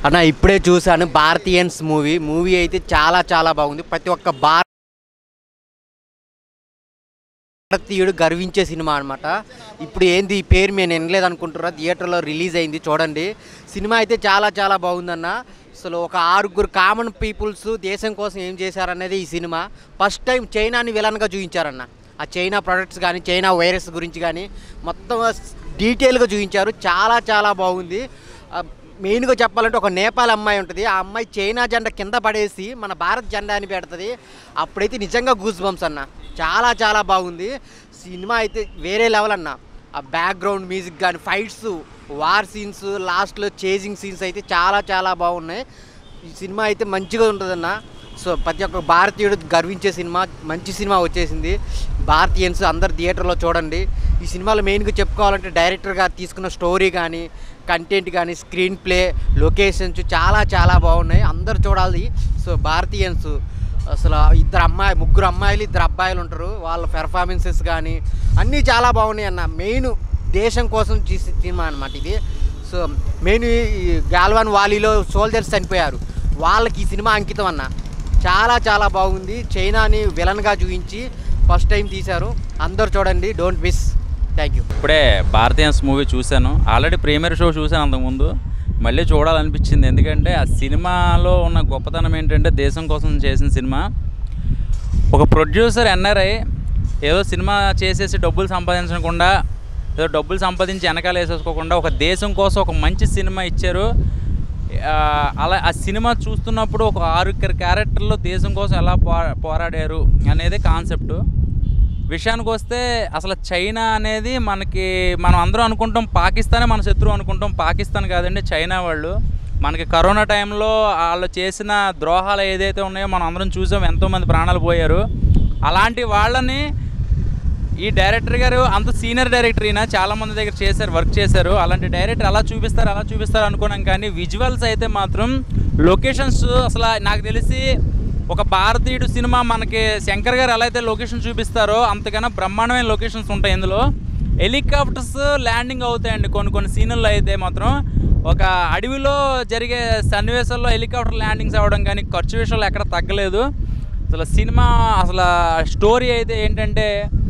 అన్న ఇప్పుడే చూశాను భారతీయన్స్ మూవీ మూవీ అయితే చాలా చాలా బాగుంది ప్రతి ఒక్క భారతీయుడు గర్వించే సినిమా అనమాట ఇప్పుడు ఏంది ఈ పేరు నేను వినలేదు అనుకుంటున్నా థియేటర్లో రిలీజ్ అయింది చూడండి సినిమా అయితే చాలా చాలా బాగుందన్న అసలు ఒక ఆరుగురు కామన్ పీపుల్స్ దేశం కోసం ఏం చేశారనేది ఈ సినిమా ఫస్ట్ టైం చైనాని విలన్గా చూపించారన్న ఆ చైనా ప్రొడక్ట్స్ కానీ చైనా వైరస్ గురించి కానీ మొత్తం డీటెయిల్గా చూపించారు చాలా చాలా బాగుంది ఆ, మెయిన్గా చెప్పాలంటే ఒక నేపాల్ అమ్మాయి ఉంటుంది ఆ అమ్మాయి చైనా జెండా కింద పడేసి మన భారత్ జెండా అని పెడుతుంది అప్పుడైతే నిజంగా గూస్ బంప్స్ అన్న చాలా చాలా బాగుంది సినిమా అయితే వేరే లెవెల్ అన్న ఆ బ్యాక్గ్రౌండ్ మ్యూజిక్ కానీ ఫైట్స్ వార్ సీన్స్ లాస్ట్లో చేజింగ్ సీన్స్ అయితే చాలా చాలా బాగున్నాయి ఈ సినిమా అయితే మంచిగా ఉంటుందన్న సో ప్రతి ఒక్క భారతీయుడు గర్వించే సినిమా మంచి సినిమా వచ్చేసింది భారతీయన్స్ అందరు థియేటర్లో చూడండి ఈ సినిమాలో మెయిన్గా చెప్పుకోవాలంటే డైరెక్టర్ గారు తీసుకున్న స్టోరీ కానీ కంటెంట్ కానీ స్క్రీన్ ప్లే లొకేషన్స్ చాలా చాలా బాగున్నాయి అందరు చూడాలి సో భారతీయన్స్ అసలు ఇద్దరు అమ్మాయి ముగ్గురు అమ్మాయిలు ఇద్దరు అబ్బాయిలు ఉంటారు వాళ్ళ పెర్ఫార్మెన్సెస్ కానీ అన్నీ చాలా బాగున్నాయి అన్న మెయిన్ దేశం కోసం చేసే సినిమా అనమాట ఇది సో మెయిన్ ఈ గాల్వాన్ వాలీలో సోల్జర్స్ చనిపోయారు వాళ్ళకి ఈ సినిమా అంకితం అన్న చాలా చాలా బాగుంది చైనాని విలన్గా చూపించి ఫస్ట్ టైం తీశారు అందరు చూడండి డోంట్ మిస్ థ్యాంక్ యూ ఇప్పుడే భారతీయన్స్ మూవీ చూశాను ఆల్రెడీ ప్రీమియర్ షో చూశాను అంతకుముందు మళ్ళీ చూడాలనిపించింది ఎందుకంటే ఆ సినిమాలో ఉన్న గొప్పతనం ఏంటంటే దేశం కోసం చేసిన సినిమా ఒక ప్రొడ్యూసర్ ఎన్ఆర్ఐ ఏదో సినిమా చేసేసి డబ్బులు సంపాదించకుండా ఏదో డబ్బులు సంపాదించి వెనకాల వేసేసుకోకుండా ఒక దేశం కోసం ఒక మంచి సినిమా ఇచ్చారు ఆ, అలా ఆ సినిమా చూస్తున్నప్పుడు ఒక ఆరుగురు క్యారెక్టర్లు దేశం కోసం ఎలా పో పోరాడారు అనేది కాన్సెప్ట్ విషయానికి వస్తే అసలు చైనా అనేది మనకి మనం అందరం అనుకుంటాం పాకిస్తానే మన శత్రువు అనుకుంటాం పాకిస్తాన్ కాదండి చైనా వాళ్ళు మనకి కరోనా టైంలో వాళ్ళు చేసిన ద్రోహాలు ఏదైతే ఉన్నాయో మనం అందరం చూసాం ఎంతోమంది ప్రాణాలు పోయారు అలాంటి వాళ్ళని ఈ డైరెక్టర్ గారు అంత సీనియర్ డైరెక్టర్ అయినా చాలా మంది దగ్గర చేశారు వర్క్ చేశారు అలాంటి డైరెక్టర్ అలా చూపిస్తారు అలా చూపిస్తారు అనుకున్నాం కానీ విజువల్స్ అయితే మాత్రం లొకేషన్స్ అసలు నాకు తెలిసి ఒక భారతీయుడు సినిమా మనకి శంకర్ గారు ఎలా అయితే లొకేషన్ చూపిస్తారో అంతకన్నా బ్రహ్మాండమైన లొకేషన్స్ ఉంటాయి ఇందులో హెలికాప్టర్స్ ల్యాండింగ్ అవుతాయండి కొన్ని కొన్ని సీన్లలో అయితే మాత్రం ఒక అడవిలో జరిగే సన్నివేశాల్లో హెలికాప్టర్ ల్యాండింగ్స్ అవ్వడం కానీ ఖర్చు విషయంలో ఎక్కడ తగ్గలేదు అసలు సినిమా అసలు స్టోరీ అయితే ఏంటంటే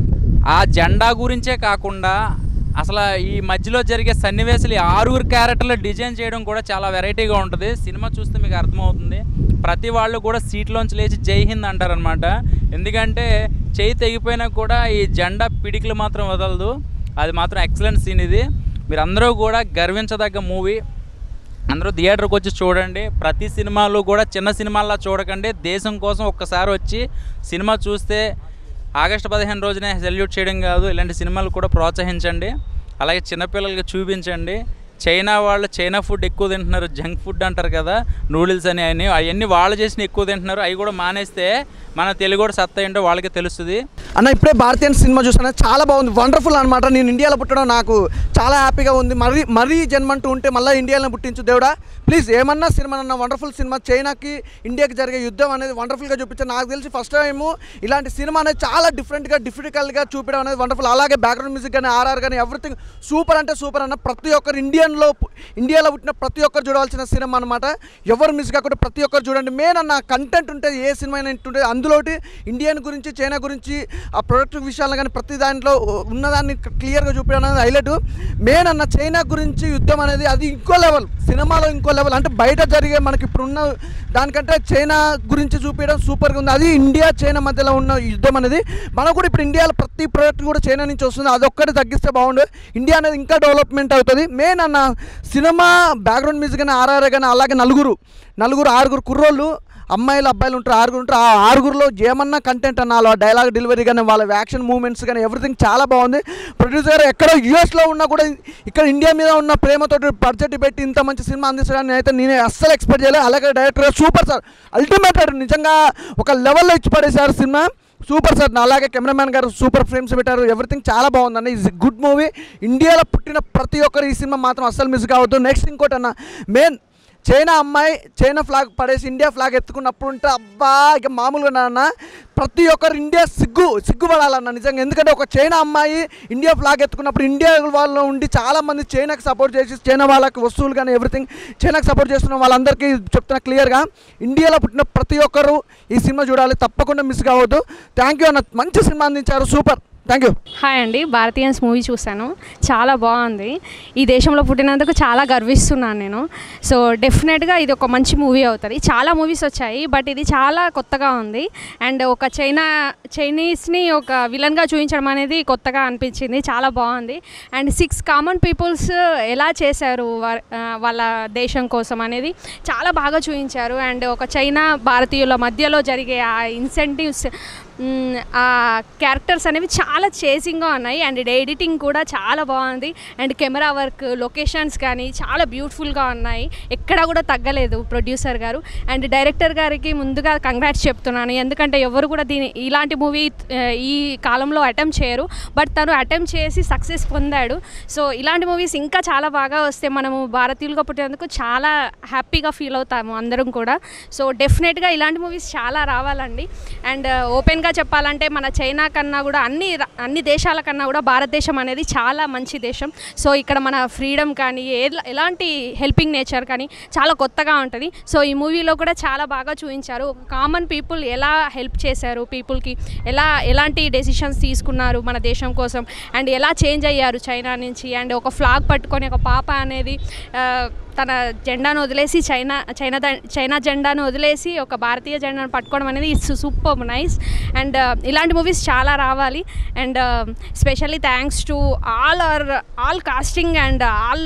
ఆ జెండా గురించే కాకుండా అసలు ఈ మధ్యలో జరిగే సన్నివేశాలు ఈ ఆరుగురు క్యారెక్టర్లు డిజైన్ చేయడం కూడా చాలా వెరైటీగా ఉంటుంది సినిమా చూస్తే మీకు అర్థమవుతుంది ప్రతి వాళ్ళు కూడా సీట్లోంచి లేచి జై హింద్ అంటారనమాట ఎందుకంటే చేయి తెగిపోయినా కూడా ఈ జెండా పిడికిలు మాత్రం వదలదు అది మాత్రం ఎక్సలెంట్ సీన్ ఇది మీరందరూ కూడా గర్వించదగ్గ మూవీ అందరూ థియేటర్కి వచ్చి చూడండి ప్రతి సినిమాలు కూడా చిన్న సినిమాల్లా చూడకండి దేశం కోసం ఒక్కసారి వచ్చి సినిమా చూస్తే ఆగస్టు పదిహేను రోజునే సెల్యూట్ చేయడం కాదు ఇలాంటి సినిమాలు కూడా ప్రోత్సహించండి అలాగే చిన్నపిల్లలకి చూపించండి చైనా వాళ్ళు చైనా ఫుడ్ ఎక్కువ తింటున్నారు జంక్ ఫుడ్ అంటారు కదా నూడిల్స్ అని అని అవన్నీ వాళ్ళు చేసిన ఎక్కువ తింటున్నారు అవి కూడా మానేస్తే మన తెలుగు కూడా సత్తా ఏంటో వాళ్ళకి తెలుస్తుంది అన్న ఇప్పుడే భారతీయన్ సినిమా చూసాను చాలా బాగుంది వండర్ఫుల్ అనమాట నేను ఇండియాలో పుట్టడం నాకు చాలా హ్యాపీగా ఉంది మరీ మరీ జన్మంటూ ఉంటే మళ్ళీ ఇండియాలో పుట్టించు దేవుడా ప్లీజ్ ఏమన్నా సినిమా అన్న వండర్ఫుల్ సినిమా చైనాకి ఇండియాకి జరిగే యుద్ధం అనేది వండర్ఫుల్గా చూపించారు నాకు తెలిసి ఫస్ట్ టైం ఇలాంటి సినిమా అనేది చాలా డిఫరెంట్గా డిఫికల్ట్గా చూపించడం అనేది వండర్ఫుల్ అలాగే బ్యాక్గ్రౌండ్ మ్యూజిక్ కానీ ఆర్ఆర్ కానీ ఎవ్రీథింగ్ సూపర్ అంటే సూపర్ అన్న ప్రతి ఒక్కరు ఇండియన్లో పు- ఇండియాలో పుట్టిన ప్రతి ఒక్కరు చూడవలసిన సినిమా అనమాట ఎవరు మిస్ కాకుండా ప్రతి ఒక్కరు చూడండి మెయిన్ అన్న కంటెంట్ ఉంటే ఏ సినిమా అయినా ఉంటుంది అందులోటి ఇండియన్ గురించి చైనా గురించి ఆ ప్రొడక్ట్ విషయాలు కానీ ప్రతి దాంట్లో ఉన్నదాన్ని క్లియర్గా చూపించడం అనేది హైలైట్ మెయిన్ అన్న చైనా గురించి యుద్ధం అనేది అది ఇంకో లెవెల్ సినిమాలో ఇంకో లెవెల్ అంటే బయట జరిగే మనకి ఇప్పుడున్న దానికంటే చైనా గురించి చూపించడం సూపర్గా ఉంది అది ఇండియా చైనా మధ్యలో ఉన్న యుద్ధం అనేది మనకు కూడా ఇప్పుడు ఇండియాలో ప్రతి ప్రోడక్ట్ కూడా చైనా నుంచి వస్తుంది అదొక్కటి తగ్గిస్తే బాగుండు ఇండియా అనేది ఇంకా డెవలప్మెంట్ అవుతుంది మెయిన్ అన్న సినిమా బ్యాక్గ్రౌండ్ మ్యూజిక్ కానీ ఆర్ఆర్ కానీ అలాగే నలుగురు నలుగురు ఆరుగురు కుర్రోళ్ళు అమ్మాయిలు అబ్బాయిలు ఉంటారు ఆరుగురు ఉంటారు ఆ ఆరుగురులో ఏమన్నా కంటెంట్ అన్న వాళ్ళ డైలాగ్ డెలివరీ కానీ వాళ్ళ యాక్షన్ మూమెంట్స్ కానీ ఎవ్రీథింగ్ చాలా బాగుంది ప్రొడ్యూసర్ ఎక్కడో యూఎస్లో ఉన్నా కూడా ఇక్కడ ఇండియా మీద ఉన్న ప్రేమతో బడ్జెట్ పెట్టి ఇంత మంచి సినిమా అందించడానికి అయితే నేనే అస్సలు ఎక్స్పెక్ట్ చేయలేదు అలాగే డైరెక్టర్ సూపర్ సార్ అల్టిమేట్ నిజంగా ఒక లెవెల్లో ఇచ్చి పడేశారు సినిమా సూపర్ సార్ అలాగే కెమెరామ్యాన్ గారు సూపర్ ఫ్రేమ్స్ పెట్టారు ఎవ్రీథింగ్ చాలా బాగుందండి ఈజ్ గుడ్ మూవీ ఇండియాలో పుట్టిన ప్రతి ఒక్కరు ఈ సినిమా మాత్రం అస్సలు మిస్ కావద్దు నెక్స్ట్ ఇంకోటి అన్న మెయిన్ చైనా అమ్మాయి చైనా ఫ్లాగ్ పడేసి ఇండియా ఫ్లాగ్ ఎత్తుకున్నప్పుడు ఉంటే అబ్బా ఇక మామూలుగా నాన్న ప్రతి ఒక్కరు ఇండియా సిగ్గు సిగ్గుపడాలన్న నిజంగా ఎందుకంటే ఒక చైనా అమ్మాయి ఇండియా ఫ్లాగ్ ఎత్తుకున్నప్పుడు ఇండియా వాళ్ళు ఉండి చాలామంది చైనాకి సపోర్ట్ చేసి చైనా వాళ్ళకి వస్తువులు కానీ ఎవ్రీథింగ్ చైనాకి సపోర్ట్ చేస్తున్న వాళ్ళందరికీ చెప్తున్నా క్లియర్గా ఇండియాలో పుట్టిన ప్రతి ఒక్కరు ఈ సినిమా చూడాలి తప్పకుండా మిస్ కావద్దు థ్యాంక్ యూ అన్న మంచి సినిమా అందించారు సూపర్ థ్యాంక్ యూ హాయ్ అండి భారతీయన్స్ మూవీ చూశాను చాలా బాగుంది ఈ దేశంలో పుట్టినందుకు చాలా గర్విస్తున్నాను నేను సో డెఫినెట్గా ఇది ఒక మంచి మూవీ అవుతుంది చాలా మూవీస్ వచ్చాయి బట్ ఇది చాలా కొత్తగా ఉంది అండ్ ఒక చైనా చైనీస్ని ఒక విలన్గా చూపించడం అనేది కొత్తగా అనిపించింది చాలా బాగుంది అండ్ సిక్స్ కామన్ పీపుల్స్ ఎలా చేశారు వా- ఆ, వాళ్ళ దేశం కోసం అనేది చాలా బాగా చూపించారు అండ్ ఒక చైనా భారతీయుల మధ్యలో జరిగే ఆ ఇన్సెంటివ్స్ మ్, ఆ క్యారెక్టర్స్ అనేవి చాలా చేసింగ్గా ఉన్నాయి అండ్ ఎడిటింగ్ కూడా చాలా బాగుంది అండ్ కెమెరా వర్క్ లొకేషన్స్ కానీ చాలా బ్యూటిఫుల్గా ఉన్నాయి ఎక్కడ కూడా తగ్గలేదు ప్రొడ్యూసర్ గారు అండ్ డైరెక్టర్ గారికి ముందుగా కంగ్రాట్స్ చెప్తున్నాను ఎందుకంటే ఎవరు కూడా దీని ఇలాంటి మూవీ ఈ కాలంలో అటెంప్ట్ చేయరు బట్ తను అటెంప్ట్ చేసి సక్సెస్ పొందాడు సో ఇలాంటి మూవీస్ ఇంకా చాలా బాగా వస్తే మనము భారతీయులుగా పుట్టినందుకు చాలా హ్యాపీగా ఫీల్ అవుతాము అందరం కూడా సో డెఫినెట్గా ఇలాంటి మూవీస్ చాలా రావాలండి అండ్ ఓపెన్గా చెప్పాలంటే మన చైనా కన్నా కూడా అన్ని ర- అన్ని దేశాల కన్నా కూడా భారతదేశం అనేది చాలా మంచి దేశం సో ఇక్కడ మన ఫ్రీడమ్ కానీ ఏ ఎలాంటి హెల్పింగ్ నేచర్ కానీ చాలా కొత్తగా ఉంటుంది సో ఈ మూవీలో కూడా చాలా బాగా చూపించారు కామన్ పీపుల్ ఎలా హెల్ప్ చేశారు పీపుల్కి ఎలా ఎలాంటి డెసిషన్స్ తీసుకున్నారు మన దేశం కోసం అండ్ ఎలా చేంజ్ అయ్యారు చైనా నుంచి అండ్ ఒక ఫ్లాగ్ పట్టుకొని ఒక పాప అనేది ఆ, తన జెండాను వదిలేసి చైనా చైనా ద- చైనా జెండాను వదిలేసి ఒక భారతీయ జెండాను పట్టుకోవడం అనేది ఇట్స్ సూపర్ నైస్ అండ్ ఇలాంటి మూవీస్ చాలా రావాలి and specially thanks to all are all casting and all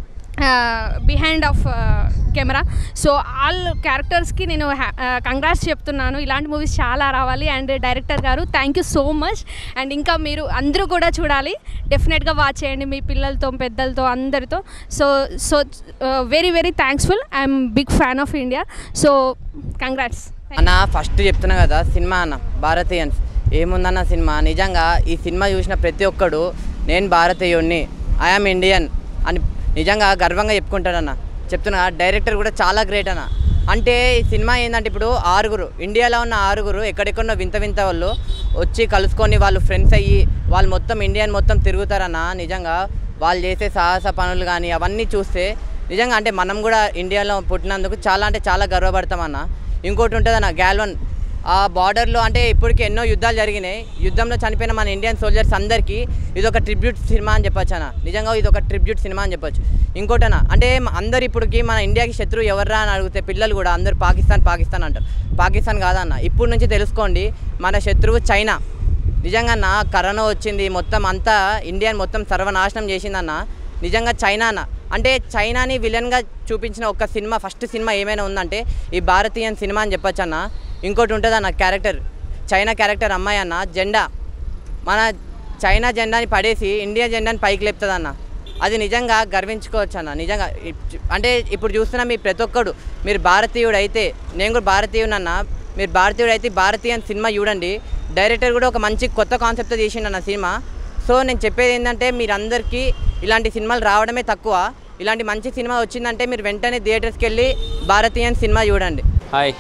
behind of camera so all క్యారెక్టర్స్కి నేను కంగ్రాట్స్ చెప్తున్నాను ఇలాంటి మూవీస్ చాలా రావాలి అండ్ డైరెక్టర్ గారు thank you so much and ఇంకా మీరు అందరూ కూడా చూడాలి డెఫినెట్గా వాచ్ చేయండి మీ పిల్లలతో పెద్దలతో అందరితో so so very very thanksful I'm big fan of India so congrats అన్న ఫస్ట్ చెప్తున్నా కదా సినిమా అన్న భారతీయన్స్ ఏముందన్న సినిమా నిజంగా ఈ సినిమా చూసిన ప్రతి ఒక్కడు నేను భారతీయుణ్ణి ఐఆమ్ ఇండియన్ అని నిజంగా గర్వంగా చెప్పుకుంటాడన్న చెప్తున్నా డైరెక్టర్ కూడా చాలా గ్రేట్ అన్న అంటే ఈ సినిమా ఏంటంటే ఇప్పుడు ఆరుగురు ఇండియాలో ఉన్న ఆరుగురు ఎక్కడెక్కడో వింత వింత వాళ్ళు వచ్చి కలుసుకొని వాళ్ళు ఫ్రెండ్స్ అయ్యి వాళ్ళు మొత్తం ఇండియన్ మొత్తం తిరుగుతారన్న నిజంగా వాళ్ళు చేసే సాహస పనులు కానీ అవన్నీ చూస్తే నిజంగా అంటే మనం కూడా ఇండియాలో పుట్టినందుకు చాలా అంటే చాలా గర్వపడతామన్న ఇంకోటి ఉంటుంది అన్న గ్యాల్వన్ ఆ బార్డర్లో అంటే ఇప్పటికి ఎన్నో యుద్ధాలు జరిగినాయి యుద్ధంలో చనిపోయిన మన ఇండియన్ సోల్జర్స్ అందరికీ ఇది ఒక ట్రిబ్యూట్ సినిమా అని చెప్పొచ్చు అన్న నిజంగా ఇది ఒక ట్రిబ్యూట్ సినిమా అని చెప్పొచ్చు ఇంకోటన అంటే మ- అందరు ఇప్పటికి మన ఇండియాకి శత్రువు ఎవర్రా అని అడిగితే పిల్లలు కూడా అందరు పాకిస్తాన్ పాకిస్తాన్ అంటారు పాకిస్తాన్ కాదన్న ఇప్పుడు నుంచి తెలుసుకోండి మన శత్రువు చైనా నిజంగా నా కరోనా వచ్చింది మొత్తం అంతా ఇండియాని మొత్తం సర్వనాశనం చేసిందన్న నిజంగా చైనా అన్న అంటే చైనాని విలన్గా చూపించిన ఒక సినిమా ఫస్ట్ సినిమా ఏమైనా ఉందంటే ఈ భారతీయన్ సినిమా అని చెప్పొచ్చు అన్న ఇంకోటి ఉంటుంది అన్న క్యారెక్టర్ చైనా క్యారెక్టర్ అమ్మాయి అన్న జెండా మన చైనా జెండాని పడేసి ఇండియా జెండాని పైకి లేపుతుంది అన్న అది నిజంగా గర్వించుకోవచ్చు అన్న నిజంగా ఇప్- అంటే ఇప్పుడు చూస్తున్న మీ ప్రతి ఒక్కడు మీరు భారతీయుడు అయితే నేను కూడా భారతీయుడు అన్న మీరు భారతీయుడు అయితే భారతీయన్ సినిమా చూడండి డైరెక్టర్ కూడా ఒక మంచి కొత్త కాన్సెప్ట్తో చేసిండు అన్న సినిమా సో నేను చెప్పేది ఏంటంటే మీరందరికీ ఇలాంటి సినిమాలు రావడమే తక్కువ ఇలాంటి మంచి సినిమా వచ్చిందంటే మీరు వెంటనే థియేటర్స్కి వెళ్ళి భారతీయన్ సినిమా చూడండి హాయ్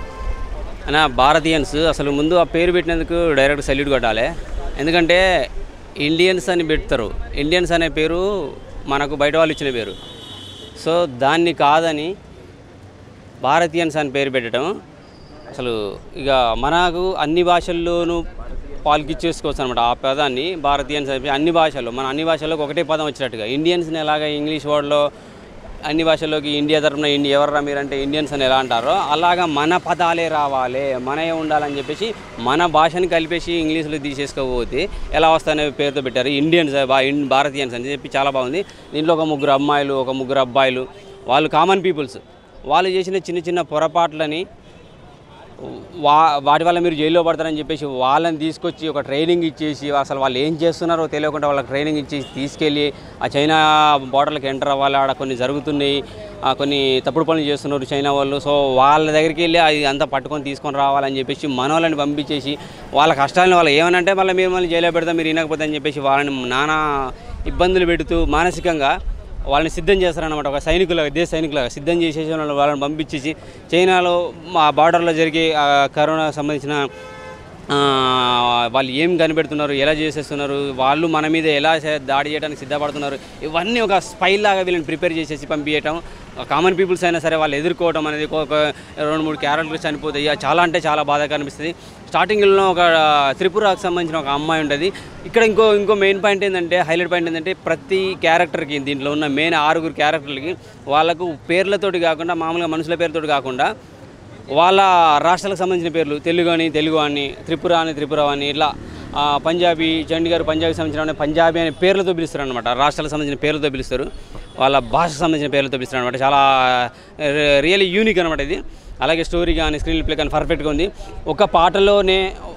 అన్న భారతీయన్స్ అసలు ముందు ఆ పేరు పెట్టినందుకు డైరెక్ట్ సల్యూట్ కొట్టాలి ఎందుకంటే ఇండియన్స్ అని పెడతారు ఇండియన్స్ అనే పేరు మనకు బయట వాళ్ళు ఇచ్చిన పేరు సో దాన్ని కాదని భారతీయన్స్ అని పేరు పెట్టడం అసలు ఇక మనకు అన్ని భాషల్లోనూ పాల్కిచ్చేసుకోవచ్చు అనమాట ఆ పదాన్ని భారతీయన్స్ అని అన్ని భాషల్లో మన అన్ని భాషల్లోకి ఒకటే పదం వచ్చినట్టుగా ఇండియన్స్ని ఎలాగ ఇంగ్లీష్ వర్డ్లో అన్ని భాషల్లోకి ఇండియా తరఫున ఇండియా ఎవర్రా మీరంటే ఇండియన్స్ అని ఎలా అంటారో అలాగా మన పదాలే రావాలి మనయే ఉండాలని చెప్పేసి మన భాషని కలిపేసి ఇంగ్లీష్లో తీసేసుకోకపోతే ఎలా వస్తాయనే పేరుతో పెట్టారు ఇండియన్స్ బా ఇన్- భారతీయన్స్ అని చెప్పి చాలా బాగుంది దీంట్లో ఒక ముగ్గురు అమ్మాయిలు ఒక ముగ్గురు అబ్బాయిలు వాళ్ళు కామన్ పీపుల్స్ వాళ్ళు చేసిన చిన్న చిన్న పొరపాట్లని వా వాటి వల్ల మీరు జైల్లో పడతారని చెప్పేసి వాళ్ళని తీసుకొచ్చి ఒక ట్రైనింగ్ ఇచ్చేసి అసలు వాళ్ళు ఏం చేస్తున్నారో తెలియకుండా వాళ్ళకి ట్రైనింగ్ ఇచ్చి తీసుకెళ్ళి ఆ చైనా బార్డర్లకు ఎంటర్ అవ్వాలి ఆడ కొన్ని జరుగుతున్నాయి ఆ కొన్ని తప్పుడు పనులు చేస్తున్నారు చైనా వాళ్ళు సో వాళ్ళ దగ్గరికి వెళ్ళి అది అంతా పట్టుకొని తీసుకొని రావాలని చెప్పేసి మన వాళ్ళని పంపించేసి వాళ్ళ కష్టాలను వాళ్ళు ఏమనంటే మళ్ళీ మీరు మళ్ళీ జైల్లో పెడతాం మీరు వినకపోతే అని చెప్పేసి వాళ్ళని నానా ఇబ్బందులు పెడుతూ మానసికంగా వాళ్ళని సిద్ధం చేస్తారన్నమాట ఒక సైనికులుగా దేశ సైనికులుగా సిద్ధం చేసేసి వాళ్ళని వాళ్ళని పంపించేసి చైనాలో మా బార్డర్లో జరిగే ఆ, కరోనా సంబంధించిన ఆ, వాళ్ళు ఏం కనిపెడుతున్నారు ఎలా చేసేస్తున్నారు వాళ్ళు మన మీద ఎలా చే- దాడి చేయడానికి సిద్ధపడుతున్నారు ఇవన్నీ ఒక స్పై లాగా వీళ్ళని ప్రిపేర్ చేసేసి పంపించడం కామన్ పీపుల్స్ అయినా సరే వాళ్ళు ఎదుర్కోవడం అనేది ఒక ఒక రెండు మూడు క్యారెక్టర్లు చనిపోతాయి అది చాలా అంటే చాలా బాధగా అనిపిస్తుంది స్టార్టింగ్లో ఒక త్రిపురకు సంబంధించిన ఒక అమ్మాయి ఉంటుంది ఇక్కడ ఇంకో ఇంకో మెయిన్ పాయింట్ ఏంటంటే హైలైట్ పాయింట్ ఏంటంటే ప్రతి క్యారెక్టర్కి దీంట్లో ఉన్న మెయిన్ ఆరుగురు క్యారెక్టర్లకి వాళ్ళకు పేర్లతోటి కాకుండా మామూలుగా మనుషుల పేరుతోటి కాకుండా వాళ్ళ రాష్ట్రాలకు సంబంధించిన పేర్లు తెలుగు అని తెలుగు అని త్రిపుర అని త్రిపుర అని ఇట్లా ఆ, పంజాబీ చండీగఢ్ పంజాబీకి సంబంధించిన పంజాబీ అనే పేర్లతో పిలుస్తారు అనమాట రాష్ట్రాలకు సంబంధించిన పేర్లతో పిలుస్తారు వాళ్ళ భాషకు సంబంధించిన పేర్లతో పిలుస్తారు అనమాట చాలా రియల్లీ యూనిక్ అనమాట ఇది అలాగే స్టోరీ కానీ స్క్రీన్ ప్లే కానీ పర్ఫెక్ట్గా ఉంది ఒక పాటలోనే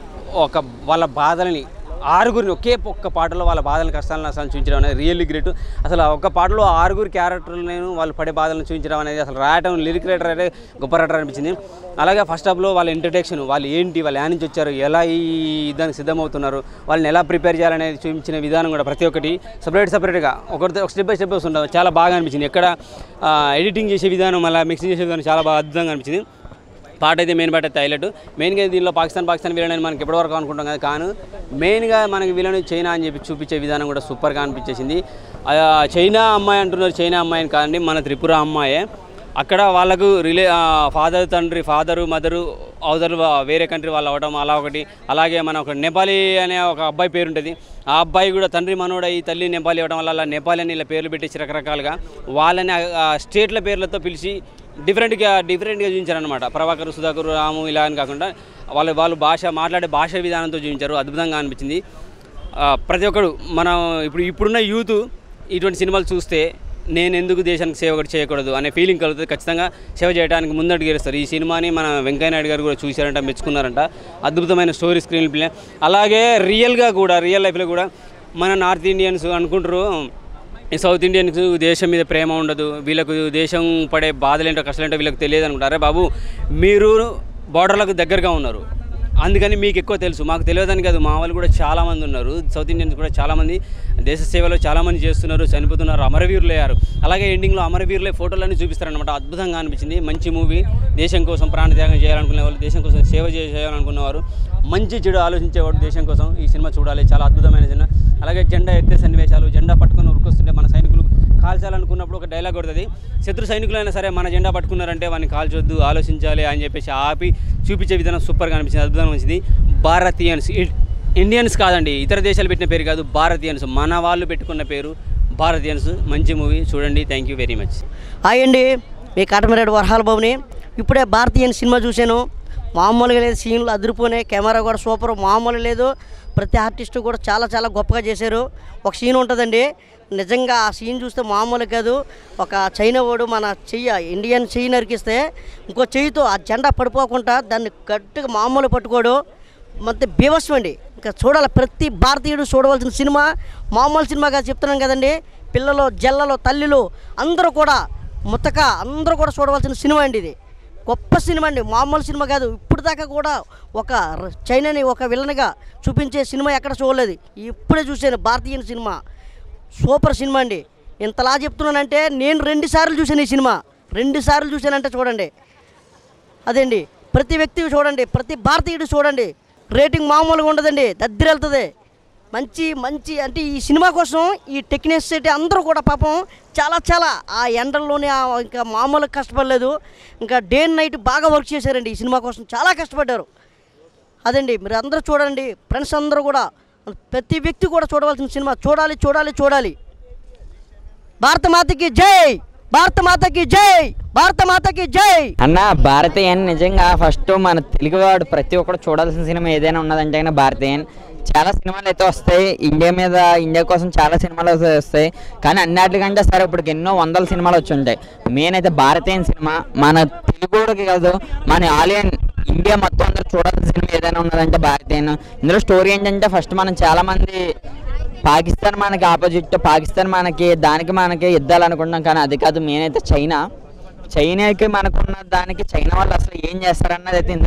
ఒక వాళ్ళ బాధలని ఆరుగురిని ఒకే ఒక్క పాటలో వాళ్ళ బాధలను కష్టాలను అసలు చూపించడం అనేది రియల్లీ గ్రేట్ అసలు ఆ ఒక్క పాటలో ఆరుగురు క్యారెక్టర్లను వాళ్ళు పడే బాధలను చూపించడం అనేది అసలు రాయటం లిరిక్ రైటర్ అయితే గొప్ప రైటర్ అనిపించింది అలాగే ఫస్ట్ హాఫ్లో వాళ్ళ ఇంట్రడక్షన్ వాళ్ళు ఏంటి వాళ్ళు యాడ్ నుంచి వచ్చారు ఎలా ఈ దానికి సిద్ధమవుతున్నారు వాళ్ళని ఎలా ప్రిపేర్ చేయాలనేది చూపించిన విధానం కూడా ప్రతి ఒక్కటి సపరేట్ సపరేట్గా ఒకరితో ఒక స్టెప్ బై స్టెప్ వస్తుంటారు చాలా బాగా అనిపించింది ఎక్కడ ఎడిటింగ్ చేసే విధానం అలా మిక్సింగ్ చేసే విధానం చాలా బాగా అద్భుతంగా అనిపించింది పాట అయితే మెయిన్ పాట అయితే హైలైట్ మెయిన్గా దీనిలో పాకిస్తాన్ పాకిస్తాన్ విలన్ అని మనకి ఎప్పటివరకు అనుకుంటాం కదా కానీ మెయిన్గా మనకి విలన్ చైనా అని చెప్పి చూపించే విధానం కూడా సూపర్గా అనిపించేసింది ఆ, చైనా అమ్మాయి అంటున్నారు చైనా అమ్మాయి అని కాదండి మన త్రిపుర అమ్మాయే అక్కడ వాళ్ళకు రిలే ఫాదర్ తండ్రి ఫాదరు మదరు అవతరు వేరే కంట్రీ వాళ్ళు అవ్వడం అలా ఒకటి అలాగే మన ఒక నేపాలీ అనే ఒక అబ్బాయి పేరు ఉంటుంది ఆ అబ్బాయి కూడా తండ్రి మనోడై తల్లి నేపాలీ అవ్వడం వల్ల అలా నేపాలీ అని ఇలా పేర్లు పెట్టేసి రకరకాలుగా వాళ్ళని ఆ- ఆ స్టేట్ల పేర్లతో పిలిచి డిఫరెంట్గా డిఫరెంట్గా చూపించారనమాట ప్రభాకర్ సుధాకర్ రాము ఇలా అని కాకుండా వాళ్ళు వాళ్ళు భాష మాట్లాడే భాష విధానంతో చూపించారు అద్భుతంగా అనిపించింది ఆ, ప్రతి ఒక్కడు మనం ఇప్పుడు ఇప్పుడున్న యూత్ ఇటువంటి సినిమాలు చూస్తే నేను ఎందుకు దేశానికి సేవ ఒకటి చేయకూడదు అనే ఫీలింగ్ కలుగుతుంది ఖచ్చితంగా సేవ చేయడానికి ముందడుగు వేస్తారు ఈ సినిమాని మన వెంకయ్య నాయుడు గారు కూడా చూశారంట మెచ్చుకున్నారంట అద్భుతమైన స్టోరీ స్క్రీన్ ప్లే అలాగే రియల్గా కూడా రియల్ లైఫ్లో కూడా మన నార్త్ ఇండియన్స్ అనుకుంటారు ఈ సౌత్ ఇండియన్స్ దేశం మీద ప్రేమ ఉండదు వీళ్ళకు దేశం పడే బాధలేంటో కష్టాలేంటో వీళ్ళకి తెలియదు అనుకుంటారు అరే బాబు మీరు బార్డర్లకు దగ్గరగా ఉన్నారు అందుకని మీకు ఎక్కువ తెలుసు మాకు తెలియదని కాదు మా వాళ్ళు కూడా చాలామంది ఉన్నారు సౌత్ ఇండియన్స్ కూడా చాలామంది దేశ సేవలో చాలామంది చేస్తున్నారు చనిపోతున్నారు అమరవీరులు అయ్యారు అలాగే ఎండింగ్లో అమరవీరులే ఫోటోలన్నీ చూపిస్తారనమాట అద్భుతంగా అనిపించింది మంచి మూవీ దేశం కోసం ప్రాణత్యాగం చేయాలనుకునే వాళ్ళు దేశం కోసం సేవ చే- చేయాలనుకున్నవారు మంచి చెడు ఆలోచించేవాడు దేశం కోసం ఈ సినిమా చూడాలి చాలా అద్భుతమైన సినిమా అలాగే జెండా ఎత్తే సన్నివేశాలు జెండా పట్టుకొని ఉరుకొస్తుంటే మన సైనికులు కాల్చాలనుకున్నప్పుడు ఒక డైలాగ్ కొడుతుంది శత్రు సైనికులైనా సరే మన జెండా పట్టుకున్నారంటే వాడిని కాల్చొద్దు ఆలోచించాలి అని చెప్పేసి ఆపి చూపించే విధానం సూపర్గా అనిపించింది అద్భుతంగా అనిపించింది భారతీయన్స్ ఇ- ఇండియన్స్ కాదండి ఇతర దేశాలు పెట్టిన పేరు కాదు భారతీయన్స్ మన వాళ్ళు పెట్టుకున్న పేరు భారతీయన్స్ మంచి మూవీ చూడండి thank you very much hi అండి మీ కాటమరేడు వరహాల బాబుని ఇప్పుడే భారతీయ సినిమా చూశాను మామూలుగా లేదు సీన్లు అదిరిపోయినాయి కెమెరా కూడా సూపర్ మామూలు లేదు ప్రతి ఆర్టిస్టు కూడా చాలా చాలా గొప్పగా చేశారు ఒక సీన్ ఉంటుందండి నిజంగా ఆ సీన్ చూస్తే మామూలు కాదు ఒక చైనా వాడు మన చెయ్యి ఇండియన్ చెయ్యి నరికిస్తే ఇంకో చెయ్యితో ఆ జెండా పడిపోకుండా దాన్ని గట్టిగా మామూలు పట్టుకోడు మొత్తం బీభత్సం అండి ఇంకా చూడాలి ప్రతి భారతీయుడు చూడవలసిన సినిమా మామూలు సినిమా కాదు చెప్తున్నాం కదండి పిల్లలు జల్లలు తల్లిలు అందరూ కూడా ముత్తక అందరూ కూడా చూడవలసిన సినిమా అండి ఇది గొప్ప సినిమా అండి మామూలు సినిమా కాదు ఇప్పుడు దాకా కూడా ఒక ర- చైనాని ఒక విలన్గా చూపించే సినిమా ఎక్కడ చూడలేదు ఇప్పుడే చూశాను భారతీయ సినిమా సూపర్ సినిమా అండి ఇంతలా చెప్తున్నానంటే నేను రెండు సార్లు చూశాను ఈ సినిమా రెండు సార్లు చూశానంటే చూడండి అదండి ప్రతి వ్యక్తి చూడండి ప్రతి భారతీయుడు చూడండి రేటింగ్ మామూలుగా ఉండదండి దద్దరి వెళ్తుంది మంచి మంచి అంటే ఈ సినిమా కోసం ఈ టెక్నీషియన్స్ అయితే అందరూ కూడా పాపం చాలా చాలా ఆ ఎండల్లోనే ఆ ఇంకా మామూలుగా కష్టపడలేదు ఇంకా డే అండ్ నైట్ బాగా వర్క్ చేశారండి ఈ సినిమా కోసం చాలా కష్టపడ్డారు అదండి మీరు అందరూ చూడండి ఫ్రెండ్స్ అందరూ కూడా ప్రతి వ్యక్తి కూడా చూడవలసిన సినిమా చూడాలి చూడాలి చూడాలి భారత మాతకి జై భారత మాతకి జై భారత మాతకి జై అన్న భారతీయన్ నిజంగా ఫస్ట్ మన తెలుగువాడు ప్రతి ఒక్కరు చూడాల్సిన సినిమా ఏదైనా ఉన్నదంటే కనుక భారతీయన్ చాలా సినిమాలు అయితే వస్తాయి ఇండియా మీద ఇండియా కోసం చాలా సినిమాలు అయితే వస్తాయి కానీ అన్నిటికంటే సరే ఇప్పుడు ఎన్నో వందల సినిమాలు వచ్చి ఉంటాయి మెయిన్ అయితే భారతీయన్ సినిమా మన తెలుగుడికి కాదు మన ఆలియన్ ఇండియా మొత్తం అందరూ చూడాల్సిన సినిమా ఏదైనా ఉన్నదంటే భారతీయన్ ఇందులో స్టోరీ ఏంటంటే ఫస్ట్ మనం చాలా మంది పాకిస్తాన్ మనకి ఆపోజిట్ పాకిస్తాన్ మనకి దానికి మనకి యుద్ధాలు అనుకుంటాం కానీ అది కాదు మెయిన్ అయితే చైనా చైనాకి మనకున్న దానికి చైనా వాళ్ళు అసలు ఏం చేస్తారన్నది అయితే ఇందులో అయితే చూపించడం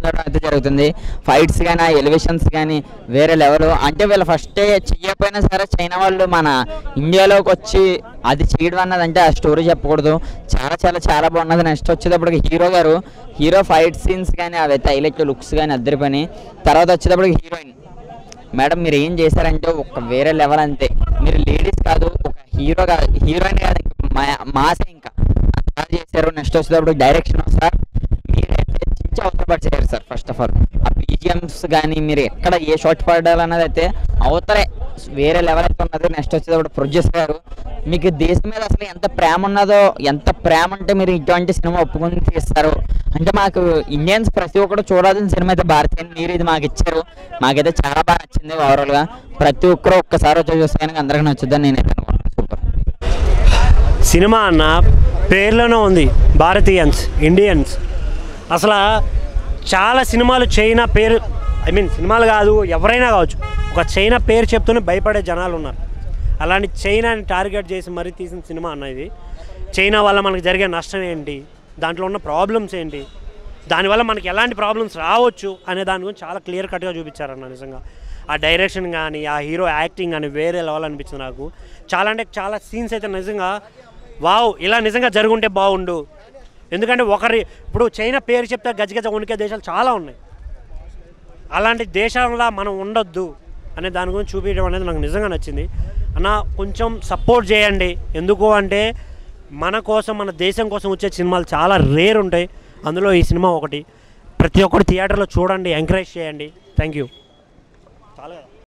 చూపించడం అయితే జరుగుతుంది ఫైట్స్ కానీ ఆ ఎలివేషన్స్ కానీ వేరే లెవెల్ అంటే వీళ్ళు ఫస్ట్ చెయ్యకపోయినా సరే చైనా వాళ్ళు మన ఇండియాలోకి వచ్చి అది చేయడం అన్నది అంటే ఆ స్టోరీ చెప్పకూడదు చాలా చాలా చాలా బాగున్నది నెక్స్ట్ వచ్చేటప్పటికి హీరో గారు హీరో ఫైట్ సీన్స్ కానీ అవి హైలైట్ లుక్స్ కానీ అద్దరి పని తర్వాత వచ్చేటప్పటికి హీరోయిన్ మేడం మీరు ఏం చేశారంటే ఒక వేరే లెవెల్ అంతే మీరు లేడీస్ కాదు ఒక హీరో కాదు హీరోయిన్ కాదు ఇంకా మా- మాసే ఇంకా అంత చేశారు నెక్స్ట్ వచ్చేటప్పుడు డైరెక్షన్ సార్ మీరైతే చించి అవతల పడిచేయారు సార్ ఫస్ట్ ఆఫ్ ఆల్ ఆ బీజిఎమ్స్ కానీ మీరు ఎక్కడ ఏ షాట్ పడాలన్నది అయితే అవతలే వేరే లెవెల్ అయితే ఉన్నది నెక్స్ట్ వచ్చేటప్పుడు ప్రొడ్యూసర్ గారు మీకు దేశం మీద అసలు ఎంత ప్రేమ ఉన్నదో ఎంత ప్రేమ అంటే మీరు ఇటువంటి సినిమా ఒప్పుకొని తీస్తారు అంటే మాకు ఇండియన్స్ ప్రతి ఒక్కరు చూడాల్సిన సినిమా అయితే భారతీయ మీరు ఇది మాకు ఇచ్చారు మాకైతే చాలా బాగా నచ్చింది ఓవరాల్గా ప్రతి ఒక్కరు ఒక్కసారి వచ్చి చూస్తే కనుక అందరికీ నచ్చుద్దని నేనైతే అనుకుంటున్నాను సూపర్ సినిమా అన్న పేర్లోనే ఉంది భారతీయన్స్ ఇండియన్స్ అసలు చాలా సినిమాలు చైనా పేరు ఐ మీన్ సినిమాలు కాదు ఎవరైనా కావచ్చు ఒక చైనా పేరు చెప్తూనే భయపడే జనాలు ఉన్నారు అలాంటి చైనాని టార్గెట్ చేసి మరీ తీసిన సినిమా అన్న ఇది చైనా వల్ల మనకు జరిగే నష్టం ఏంటి దాంట్లో ఉన్న ప్రాబ్లమ్స్ ఏంటి దానివల్ల మనకి ఎలాంటి ప్రాబ్లమ్స్ రావచ్చు అనే దాని గురించి చాలా క్లియర్ కట్గా చూపించారన్న నిజంగా ఆ డైరెక్షన్ కానీ ఆ హీరో యాక్టింగ్ కానీ వేరే లెవెల్ అనిపించింది నాకు చాలా అంటే చాలా సీన్స్ అయితే నిజంగా వావ్ ఇలా నిజంగా జరుగుంటే బాగుండు ఎందుకంటే ఒకరి ఇప్పుడు చైనా పేరు చెప్తే గజగజ వణికే దేశాలు చాలా ఉన్నాయి అలాంటి దేశాలలో మనం ఉండొద్దు అనే దాని గురించి చూపించడం అనేది నాకు నిజంగా నచ్చింది అన్న కొంచెం సపోర్ట్ చేయండి ఎందుకు అంటే మన కోసం మన దేశం కోసం వచ్చే సినిమాలు చాలా రేర్ ఉంటాయి అందులో ఈ సినిమా ఒకటి ప్రతి ఒక్కరు థియేటర్లో చూడండి ఎంకరేజ్ చేయండి థ్యాంక్ యూ చాలా